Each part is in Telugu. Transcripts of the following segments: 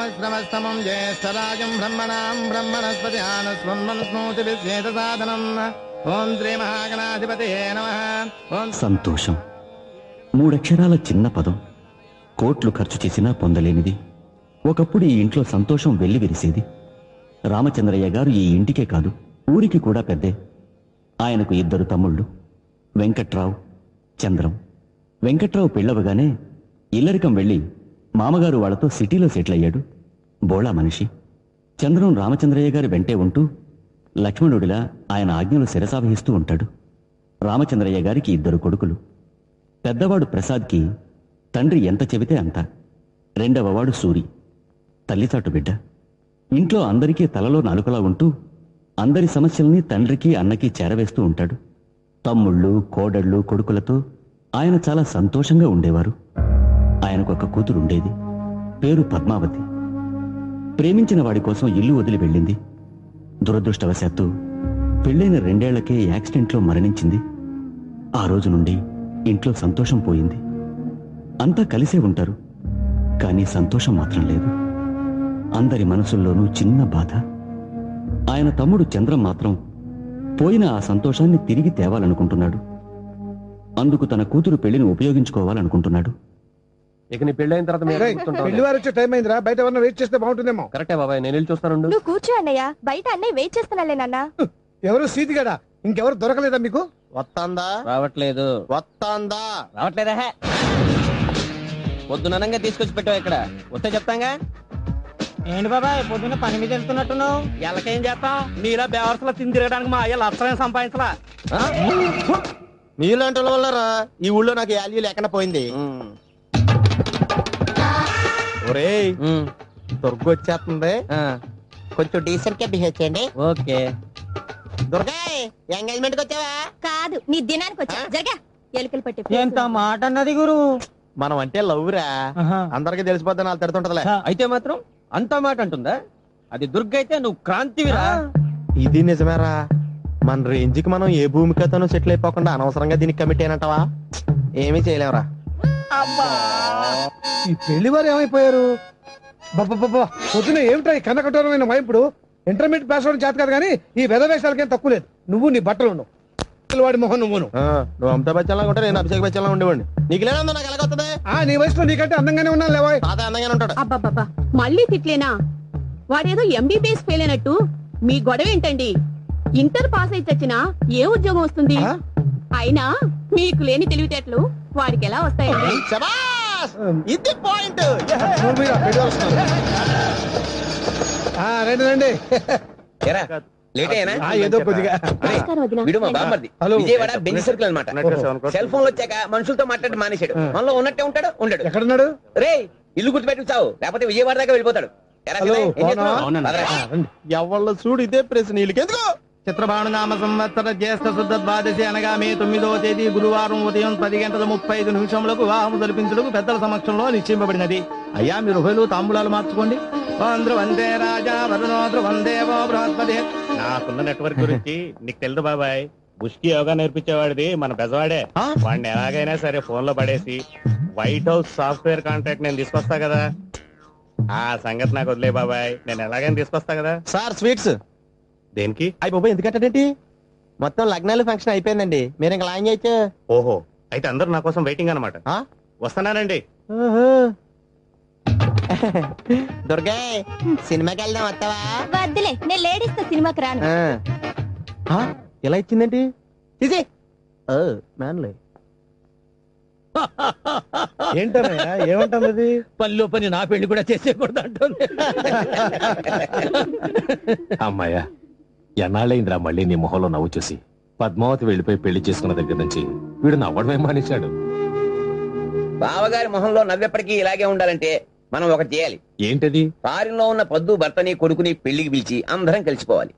శ్రవస్తమం జ్యేష్ఠరాజం బ్రహ్మణాం బ్రహ్మణస్పతి ఆనస్వన్మన్స్నోతి విశ్వేత సాధనం ఓం శ్రీ మహాగణాధిపతి నమ ఓం సంతోషం మూడక్షరాల చిన్న పదం కోట్లు ఖర్చు చేసినా పొందలేనిది ఒకప్పుడు ఈ ఇంట్లో సంతోషం వెళ్లి విరిసేది రామచంద్రయ్య గారు ఈ ఇంటికే కాదు ఊరికి కూడా పెద్దే ఆయనకు ఇద్దరు తమ్ముళ్ళు వెంకట్రావు చంద్రం వెంకట్రావు పెళ్ళవగానే ఇల్లరికం వెళ్ళి మామగారు వాళ్లతో సిటీలో సెటిల్ అయ్యాడు బోళా మనిషి చంద్రం రామచంద్రయ్య గారి వెంటే ఉంటూ లక్ష్మణుడిలా ఆయన ఆజ్ఞలు శిరసావహిస్తూ ఉంటాడు రామచంద్రయ్య గారికి ఇద్దరు కొడుకులు పెద్దవాడు ప్రసాద్కి తండ్రి ఎంత చెబితే అంత రెండవవాడు సూరి తల్లిచాటు బిడ్డ ఇంట్లో అందరికీ తలలో నాలుకలా ఉంటూ అందరి సమస్యల్ని తండ్రికి అన్నకి చేరవేస్తూ ఉంటాడు తమ్ముళ్ళు కోడళ్ళు కొడుకులతో ఆయన చాలా సంతోషంగా ఉండేవారు ఆయనకు ఒక కూతురు ఉండేది పేరు పద్మావతి ప్రేమించిన వాడి కోసం ఇల్లు వదిలి వెళ్ళింది దురదృష్టవశాత్తు పెళ్ళైన రెండేళ్లకే యాక్సిడెంట్లో మరణించింది ఆ రోజు నుండి ఇంట్లో సంతోషం పోయింది అంతా కలిసే ఉంటారు కానీ సంతోషం మాత్రం లేదు అందరి మనసుల్లోనూ చిన్న బాధ ఆయన తమ్ముడు చంద్రం మాత్రం పోయిన ఆ సంతోషాన్ని తిరిగి తేవాలనుకుంటున్నాడు అందుకు తన కూతురు పెళ్లిని ఉపయోగించుకోవాలనుకుంటున్నాడు ఇక నీ పెళ్ళైన తర్వాత మేము రేయ్, పెళ్లి వారు వచ్చే టైం అయిందిరా బయట ఎవరన్నా వెయిట్ చేస్తే బాగుంటుందేమో కరెక్టే బాబాయ్ నేను వెళ్ళి చూస్తాను నువ్వు కూర్చో అన్నయ్య బయట అన్నయ్య వెయిట్ చేస్తున్నాలే నాన్న ఎవరు సీతిగడా ఇంకెవరు దొరకలేదా మీకు వస్తాందా రావట్లేదు వస్తాందా రావట్లేదా హే? పొద్దుననంగా తీసుకొచ్చి పెట్టావు ఇక్కడ వస్తే చెప్తాంగా ఏంటి బాబాయ్ పొద్దున్న పని మీద వెళ్తున్నట్టున్నావు ఎలాకేం చేస్తాం నీలా బేవర్సలో తిని తిరగడానికి మా అయ్య లక్షలేం సంపాదించలా ఆ? మీలాంటి వాళ్ళ వల్లరా ఈ ఊళ్ళో నాకు వాల్యూ లేకుండా పోయింది ఉమ్, ఒరేయ్ ఉమ్, దుర్గ వచ్చేస్తుంది ఆ, కొంచెం డీసెంట్ గా బిహేవ్ చేయండి ఓకే దుర్గా ఎంగేజ్మెంట్ కి వచ్చావా కాదు నీ దినానికి వచ్చా జరగా ఎలుకలు పట్టి ఎంత మాట అన్నది గురు మనం అంటే లవ్ రా అందరికి తెలిసిపోద్ది నాకు తిడుతుంటదిలే అయితే మాత్రం అంతా మాట అంటుందా అది దుర్గ అయితే నువ్వు క్రాంతివిరా ఇది నిజమేరా మన రేంజ్ కి మనం ఏ భూమికతోనూ సెటిల్ అయిపోకుండా అనవసరంగా దీనికి కమిట్ అయినట్టవా ఏమీ చేయలేవురా ఈ పెళ్లి వారు ఏమైపోయారు బాబా పొద్దున ఏమిటా ఈ కన్న కఠోరమైన వైపుడు ఇంటర్మీడియట్ పాస్ అవడం చేత కాదు కానీ ఈ వెద వేషాలకేం తక్కువ లేదు నువ్వు నీ బట్టలు ఉండవు వాడి మొహం నువ్వును నువ్వు అమితాబ్ బచ్చన్ లాగా ఉంటే నేను అభిషేక్ బచ్చన్ లాగా ఉండేవాడిని నీకు లేదందో నాకు ఎలాగొస్తుంది ఆ నీ వయసులో నీకంటే అందంగానే ఉన్నాను లేవా తాత అందంగానే ఉంటాడు అబ్బబ్బబ్బా మళ్ళీ తిట్లేనా వాడేదో ఎంబీబీఎస్ ఫెయిల్ అయినట్టు మీ గొడవ ఏంటండి ఇంటర్ పాస్ అయితే వచ్చినా ఏ ఉద్యోగం వస్తుంది ఆ? అయినా మీకు లేని తెలివితేటలు వాడికి ఎలా వస్తాయండి శబాష్ ఇది పాయింట్ నువ్వు మీద పెళ్లి వారు వస్తున్నారు. ఆ, రండి రండి ఏరా లేట్ అయ్యానా ఆ, ఏదో కొద్దిగా నమస్కారం వదినా. వీడు మా బామ్మర్ది హలో. విజయవాడ బెంజ్ సర్కిల్ అనమాట సెల్ ఫోన్ వచ్చాక మనుషులతో మాట్లాడి మానేశాడు మనలో ఉన్నట్టే ఉంటాడు ఉండడు ఎక్కడున్నాడు రే ఇల్లు గుర్తుపెట్టి చావు లేకపోతే విజయవాడ దాకా వెళ్ళిపోతాడు ఎరా హలో, చిన్నయ్య, ఏం బాగున్నావా? చేస్తున్నావు? పదరా. ఆ, రండి. ఎవళ్ళ చూడు ఇదే ప్రశ్న వీళ్ళకి ఎందుకు చిత్రభాను నామ సంవత్సర జ్యేష్ఠ శుద్ధ ద్వాదశి అనగా మే తొమ్మిదవ తేదీ గురువారం ఉదయం పది గంటల ముప్పై ఐదు నిమిషములకు వివాహం జరిపించుటకు పెద్దల సమక్షంలో నిశ్చయింపబడినది అయ్యా మీరు ఉభయలు తాంబూలాలు మార్చుకోండి ఆంధ్ర వందే రాజా వరుణోద్ర వందేవో బృహస్పతి నాకున్న నెట్వర్క్ గురించి నీకు తెలుసు బాబాయ్ బుష్కి యోగా నేర్పించేవాడిది మన పెద్దవాడే వాడిని ఎలాగైనా సరే ఫోన్ లో పడేసి వైట్ హౌస్ సాఫ్ట్వేర్ కాంట్రాక్ట్ నేను తీసుకొస్తా కదా ఆ సంగతి నాకు వదిలే బాబాయ్ నేను ఎలాగైనా తీసుకొస్తా కదా సార్ స్వీట్స్ దేనికి అయ్యి బాబా ఎందుకంటేంటి మొత్తం లగ్నాలు ఫంక్షన్ అయిపోయిందండి మీరు ఇంకా లాంగ్ అయితే ఓహో అయితే అందరూ నా కోసం వెయిటింగ్ అనమాట ఆ? వస్తున్నానండి దుర్గా సినిమాకి వెళ్దాం వస్తావా వద్దులే నేను లేడీస్ తో సినిమాకి రాను ఆ. ఆ, ఎలా ఇచ్చిందేంటి తీసి మ్యాన్లే ఏంటన్నయ్య ఏమంటుంది అది పనిలో పని నా పెళ్లి కూడా చేసేకూడదు అంటుంది అమ్మాయ్యా ఎన్నాళ్ళైందిరా మళ్ళీ నీ మొహంలో నవ్వు చూసి పద్మావతి వెళ్ళిపోయి పెళ్లి చేసుకున్న దగ్గర నుంచి వీడు నవ్వడమే మానేశాడు బావగారి మొహంలో నవ్వెప్పటికీ ఇలాగే ఉండాలంటే మనం ఒకటి చేయాలి ఏంటది ఫారిన్ లో ఉన్న పద్దు భర్తని కొడుకుని పెళ్లికి పిలిచి అందరం కలిసిపోవాలి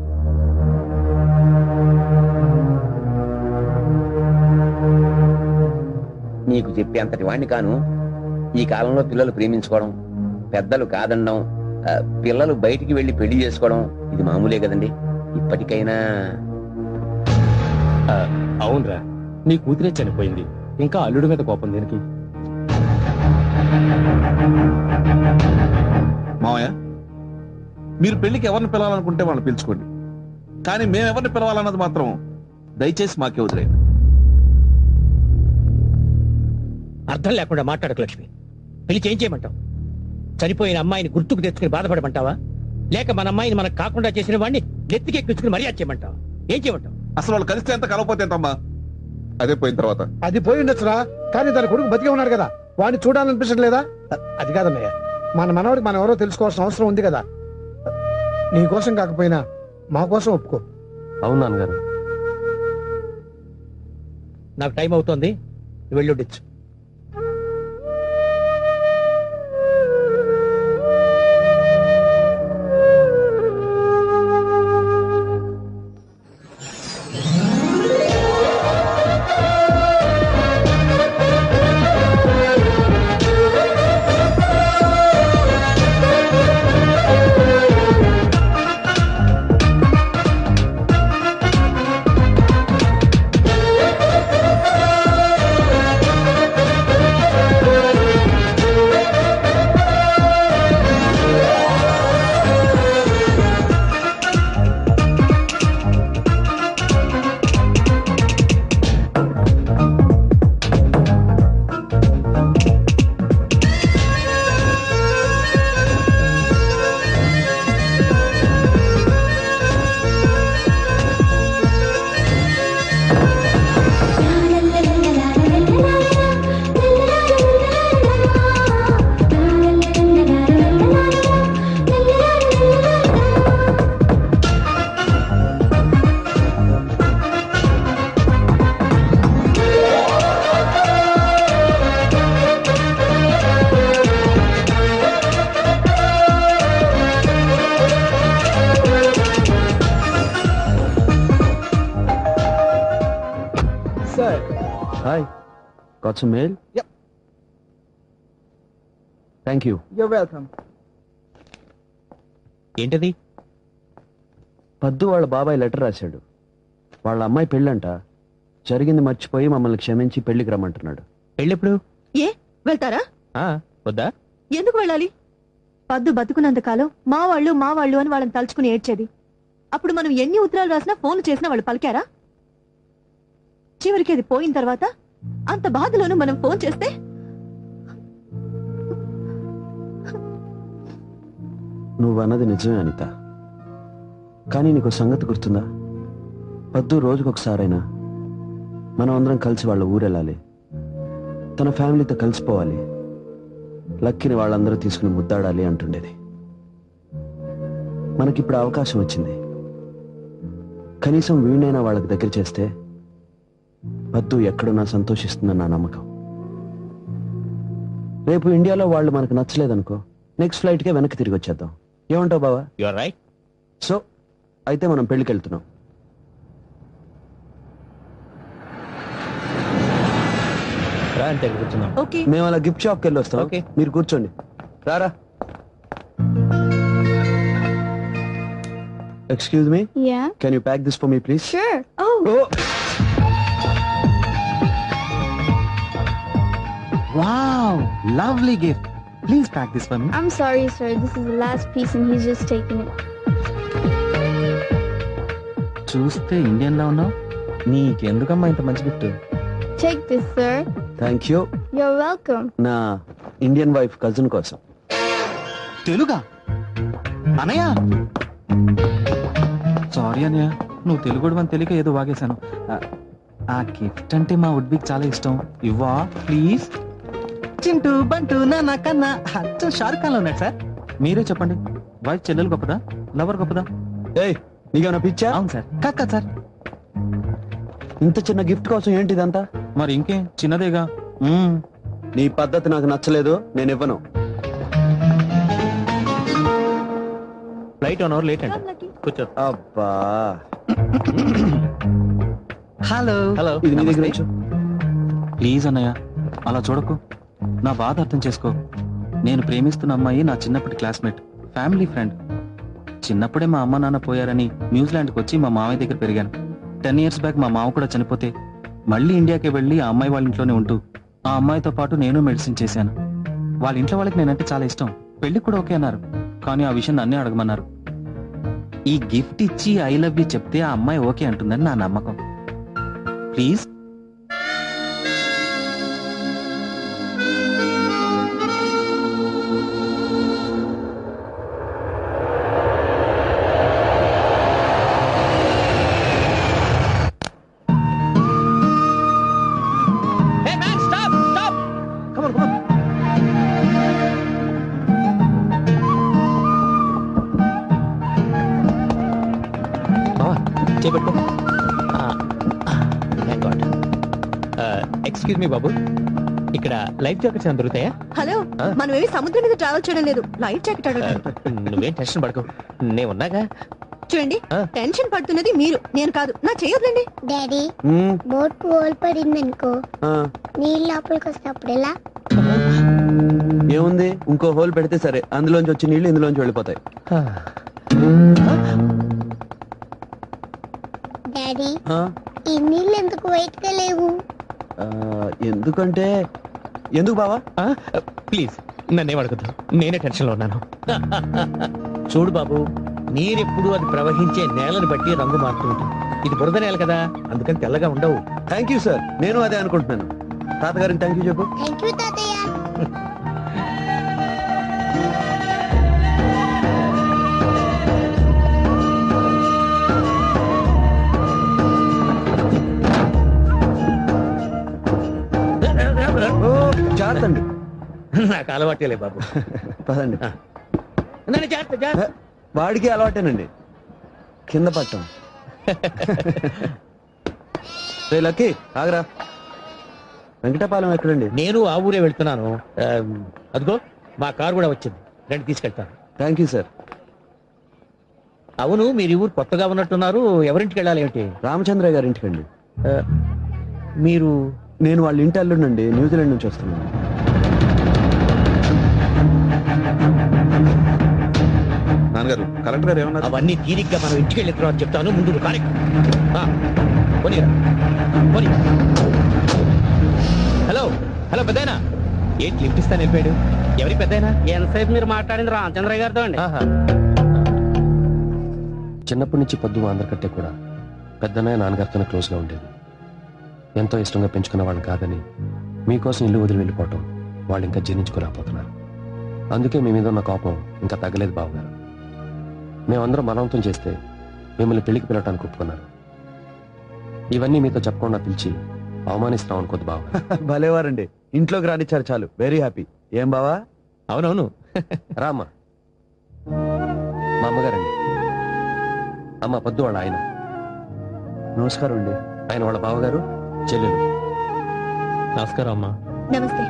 నీకు చెప్పే అంతటి వాణ్ణి కాను ఈ కాలంలో పిల్లలు ప్రేమించుకోవడం పెద్దలు కాదనడం ఆ, పిల్లలు బయటికి వెళ్లి పెళ్లి చేసుకోవడం ఇది మామూలే కదండి ఇప్పటికైనా అవునరా నీ కూతురే చనిపోయింది ఇంకా అల్లుడి మీద కోపం దేనికి మా మీరు పెళ్లికి ఎవరిని పిలవాలనుకుంటే వాళ్ళని పిలుచుకోండి కానీ మేము ఎవరిని పిలవాలన్నది మాత్రం దయచేసి మాకే వదిలేయండి అర్థం లేకుండా మాట్లాడకు లక్ష్మి పెళ్లి చేంజ్ చేయమంటావు చనిపోయిన అమ్మాయిని గుర్తుకు తెచ్చుకుని బాధపడమంటావా లేక మన అమ్మాయిని మనకు కాకుండా చేసిన వాడిని నెత్తికెక్కించుకుని మర్యాద చేయమంటావా ఏం చేయమంటావు అసలు వాళ్ళు కలిస్తే ఎంత కలవపోతే ఎంతమ్మా అదే పోయిన తర్వాత అది పోయి ఉండొచ్చురా కానీ దాని కొడుకు బతికే ఉన్నాడు కదా వాడిని చూడాలనిపించట్లేదా అ- అది కాదన్నయ్య మన మనవాడికి మనం ఎవరో తెలుసుకోవాల్సిన అవసరం ఉంది కదా నీ కోసం కాకపోయినా మా కోసం ఒప్పుకో అవును నాన్నగారు నాకు టైం అవుతోంది నువ్వు వెళ్ళొడ్డొచ్చు sir hi got some mail Yep. Thank you you welcome ఏంటది పద్దు వాళ్ళ బాబాయ్ లెటర్ రాశాడు వాళ్ళ అమ్మాయి పెళ్ళంట జరిగింది మర్చిపోయి మమ్మల్ని క్షమించి పెళ్లికి రమ్మంటున్నాడు పెళ్ళెప్పుడు ఏ వెళ్తారా వద్దా ఎందుకు వెళ్ళాలి పద్దు బతుకున్నంత కాలం మా వాళ్ళు మా వాళ్ళు అని వాళ్ళని తలుచుకుని ఏడ్చేది అప్పుడు మనం ఎన్ని ఉత్తరాలు రాసినా ఫోన్లు చేసినా వాళ్ళు పలికారా చివరికి అది పోయిన తర్వాత అంత బాధలోనూ మనం ఫోన్ చేస్తే నువ్వు అన్నది నిజమే అనిత కానీ నీకు సంగతి గుర్తుందా పద్దు రోజుకొకసారైనా మనం అందరం కలిసి వాళ్ళ ఊరెళ్ళాలి తన ఫ్యామిలీతో కలిసిపోవాలి లక్కిని వాళ్ళందరూ తీసుకుని ముద్దాడాలి అంటుండేది మనకిప్పుడు అవకాశం వచ్చింది కనీసం వీణైనా వాళ్ళకి దగ్గర చేస్తే పద్దు ఎక్కడున్నా సంతోషిస్తుందని నా నమ్మకం రేపు ఇండియాలో వాళ్ళు మనకు నచ్చలేదనుకో నెక్స్ట్ ఫ్లైట్కే వెనక్కి తిరిగి వచ్చేద్దాం ఏమంటావు బావా యు ఆర్ రైట్ సో అయితే మనం పెళ్లికి వెళ్తున్నాం రా అంటే కూర్చున్నాం ఓకే మేము అలా గిఫ్ట్ షాప్కి వెళ్ళి వస్తాం Okay. మీరు కూర్చోండి రారా excuse me ya can you pack this for me please sure oh Wow, lovely gift. Please pack this for me. I'm sorry, sir. This is the last piece and he's just taking it. చూస్తే ఇండియన్ లా ఉన్నావు నీకెందుకమ్మా ఇంత మంచి gift Take this, sir. Thank you You're welcome. నా ఇండియన్ వైఫ్ కజిన్ కోసం తెలుగా అనయ్య సారీ అనయ్య నువ్వు తెలుగు అని తెలియక ఏదో వాగేశాను ఆ, ఆ గిఫ్ట్ అంటే మా వుడ్బిక్ చాలా ఇష్టం ఇవ్వా ప్లీజ్ చింటూ బంటూ నాన్న కన్నా అచ్చం షారుఖ్ ఖాన్ లో ఉన్నాడు సార్ మీరే చెప్పండి వైఫ్ చెల్లెలు గొప్పదా లవర్ గొప్పదా ఏయ్ నీకేమైనా పిచ్చా అవును సార్ కాదు కాదు సార్ ఇంత చిన్న గిఫ్ట్ కోసం ఏంటి ఇదంతా మరి ఇంకేం చిన్నదేగా మ్మ్. నీ పద్ధతి నాకు నచ్చలేదు నేను ఇవ్వను ఫ్లైట్ వన్ అవర్ లేట్ అండి కూర్చో అబ్బా హలో హలో ఇది నీ దగ్గర ఉంచు. ప్లీజ్ అన్నయ్య అలా చూడకు నా బాధ అర్థం చేసుకో నేను ప్రేమిస్తున్న అమ్మాయి నా చిన్నప్పటి క్లాస్మేట్ ఫ్యామిలీ ఫ్రెండ్ చిన్నప్పుడే మా అమ్మ నాన్న పోయారని న్యూజిలాండ్కి వచ్చి మా మామయ్య దగ్గర పెరిగాను టెన్ ఇయర్స్ బ్యాక్ మా మామ కూడా చనిపోతే మళ్ళీ ఇండియాకి వెళ్ళి ఆ అమ్మాయి వాళ్ళ ఇంట్లోనే ఉంటూ ఆ అమ్మాయితో పాటు నేను మెడిసిన్ చేశాను వాళ్ళ ఇంట్లో వాళ్ళకి నేనంటే చాలా ఇష్టం పెళ్లి కూడా ఓకే అన్నారు కానీ ఆ విషయం నన్నే అడగమన్నారు ఈ గిఫ్ట్ ఇచ్చి ఐ లవ్ యూ చెప్తే ఆ అమ్మాయి ఓకే అంటుందని నా నమ్మకం please Hey man, stop! Stop! Come on, come on. బావా చేపెట్టు ఎక్స్క్యూజ్ మీ బాబు ఇక్కడ లైఫ్ జాకెట్స్ ఏమైనా దొరుకుతాయా హలో ఆ? మనం ఏమి సముద్రం మీద ట్రావెల్ చేయడం లేదు లైఫ్ జాకెట్ అడగడం నువ్వేం టెన్షన్ పడకు నేను ఉన్నాగా చూడండి ఆ? టెన్షన్ పడుతున్నది మీరు నేను కాదు నా చేయొద్దండి డాడీ బోట్ హోల్ పడింది అనుకో నీళ్ళు లోపలికి వస్తున్నప్పుడు ఎలా ఏముంది ఇంకో హోల్ పెడితే సరే అందులోంచి వచ్చి నీళ్లు ఇందులోంచి వెళ్ళిపోతాయి డాడీ ఆ, ఈ నీళ్ళు ఎందుకు వైట్ గా లేవు ఆ, ఎందుకంటే ఎందుకు బావా ప్లీజ్ నన్నేం అడగద్దు నేనే టెన్షన్ లో ఉన్నాను చూడు బాబు నీరెప్పుడు అది ప్రవహించే నేలను బట్టి రంగు మారుతూ ఉంటుంది ఇది బురద నేల కదా అందుకని తెల్లగా ఉండవు థ్యాంక్ యూ సార్ నేను అదే అనుకుంటున్నాను తాతగారికి థ్యాంక్ యూ చెప్పు థ్యాంక్ యూ తాతయ్య జాగ్రత్త అండి నాకు అలవాటేలే బాబు పదండి నన్ను జాగ్రత్త జాగ్రత్త వాడికి అలవాటేనండి కింద పట్టం రే లక్కీ ఆగరా వెంకటపాలెం ఎక్కడండి నేను ఆ ఊరే వెళ్తున్నాను ఆ, అదిగో మా కారు కూడా వచ్చింది రండి తీసుకెళ్తాను థ్యాంక్ యూ సార్ అవును మీరు ఈ ఊరు కొత్తగా ఉన్నట్టున్నారు ఎవరింటికి వెళ్ళాలి ఏమిటి రామచంద్రయ్య గారి ఇంటికండి ఆ, మీరు నేను వాళ్ళ ఇంటి అల్లుండండి న్యూజిలాండ్ నుంచి వస్తున్నాను నాన్నగారు కలెక్టర్ గారు ఏమన్నారు అవన్నీ తీరిగ్గా మనం ఇంటికి వెళ్ళిన తర్వాత చెప్తాను ముందు నువ్వు కారెక్ట్ పోనీరా పోనీ హలో హలో పెద్దయినా ఏంటి లిఫ్ట్ ఇస్తాను వెళ్ళిపోయాడు ఎవరి పెద్దయినా ఎంతసేపు మీరు మాట్లాడింది రామచంద్ర గారితో అండి చిన్నప్పటి నుంచి పొద్దు మా అందరికంటే కూడా పెద్దన్నయ్య నాన్నగారితోనే క్లోజ్గా ఉండేది ఎంతో ఇష్టంగా పెంచుకున్న వాళ్ళని కాదని మీకోసం ఇల్లు వదిలి వెళ్ళిపోవటం వాళ్ళు ఇంకా జీర్ణించుకోలేకపోతున్నారు అందుకే మీ మీద ఉన్న కోపం ఇంకా తగ్గలేదు బావగారు మేమందరం బలవంతం చేస్తే మిమ్మల్ని పెళ్లికి పిలవటానికి ఒప్పుకున్నారు ఇవన్నీ మీతో చెప్పకుండా పిలిచి అవమానిస్తాం అనుకోద్దు బావ భలేవారండి ఇంట్లోకి రానిచ్చారు చాలు వెరీ హ్యాపీ ఏం బావా అవునవును రామ్మా మా అమ్మగారండి అమ్మ పొద్దు వాళ్ళ ఆయన నమస్కారం అండి ఆయన వాళ్ళ బావగారు చెల్లెలు నమస్కారం అమ్మా నమస్తే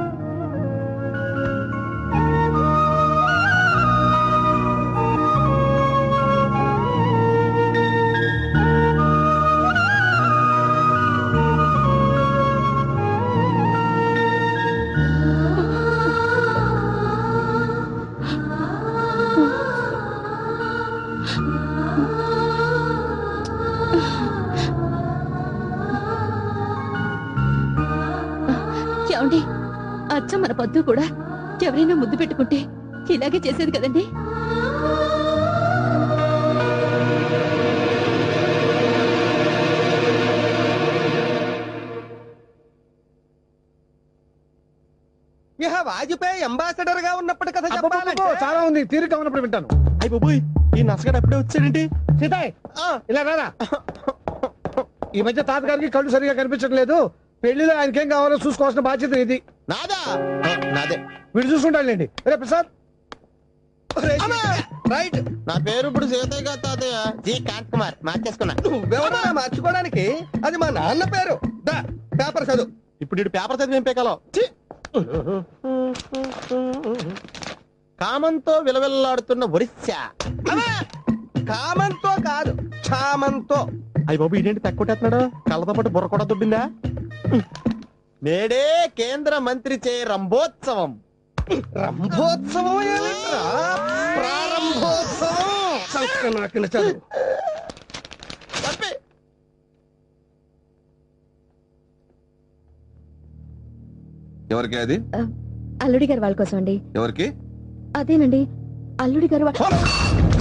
ఏమండి అచ్చం మన పొద్దు కూడా ఎవరైనా ముద్దు పెట్టుకుంటే ఇలాగే చేసేది కదండి ఇహ వాజ్పేయి అంబాసిడర్ గా ఉన్నప్పటి కథ అబ్బబ్బబ్బో, చాలా ఉంది తీరిక ఉన్నప్పుడు వింటాను అయ్యి బాబోయ్ ఈ నసగడు అప్పుడే వచ్చాడండి సీతాయ్ ఇలా రారా ఈ మధ్య తాతగారికి కళ్ళు సరిగా కనిపించట్లేదు పెళ్లిలో ఆయనకేం కావాలో చూసుకోవాల్సిన బాధ్యత ఇది నాదా నాదే వీడు చూసుకుంటాడులేండి రే ప్రసాద్ రైట్ నా పేరు ఇప్పుడు సీతయ్య గారు తాతయ్య జి కాంత్ కుమార్ మార్చేసుకున్నా నువ్వెవరా మార్చుకోవడానికి అది మా నాన్న పేరు దా పేపర్ చదువు ఇప్పుడు ఇటు పేపర్ చదివి ఏం పేకాలో కామంతో విలవిల్లాడుతున్న ఒరిస్సా అమ్మా! కామంతో కాదు క్షామంతో అయ్యి బాబు ఇదేంటి తక్కువట్టేస్తున్నాడు కళ్ళతో పాటు బుర్ర కూడా దుబ్బిందా నేడే కేంద్ర మంత్రి చే రంభోత్సవం రంభోత్సవం ఏమిట్రా ప్రారంభోత్సవం సంకనాకిన చదువు తప్పే. ఎవరికి అది అల్లుడి గారు వాళ్ళ కోసం అండి ఎవరికి అదేనండి అల్లుడి గారు వా-